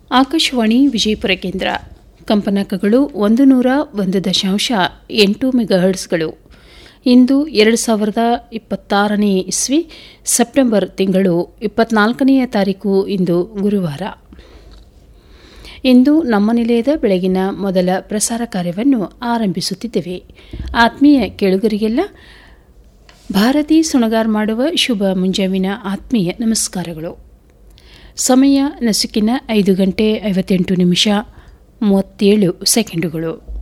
ಆಕಾಶವಾಣಿ ವಿಜಯಪುರ ಕೇಂದ್ರ ಕಂಪನಾಂಕಗಳು ಒಂದು ನೂರ ಒಂದು ದಶಾಂಶ ಎಂಟು ಮೆಗಾಹರ್ಟ್ಸ್ಗಳು ಇಂದು ಎರಡು ಸಾವಿರದ ಇಪ್ಪತ್ತಾರನೇ ಇಸ್ವಿ ಸೆಪ್ಟೆಂಬರ್ ತಿಂಗಳು ಇಪ್ಪತ್ನಾಲ್ಕನೆಯ ತಾರೀಕು ಇಂದು ಗುರುವಾರ ಇಂದು ನಮ್ಮ ನಿಲಯದ ಬೆಳಗಿನ ಮೊದಲ ಪ್ರಸಾರ ಕಾರ್ಯವನ್ನು ಆರಂಭಿಸುತ್ತಿದ್ದೇವೆ ಆತ್ಮೀಯ ಕೇಳುಗರಿಗೆಲ್ಲ ಭಾರತಿ ಸುಣಗಾರ್ ಮಾಡುವ ಶುಭ ಮುಂಜಾವಿನ ಆತ್ಮೀಯ ನಮಸ್ಕಾರಗಳು ಸಮಯ ನಸುಕಿನ ಐದು ಗಂಟೆ ಐವತ್ತೆಂಟು ನಿಮಿಷ ಮೂವತ್ತೇಳು ಸೆಕೆಂಡುಗಳು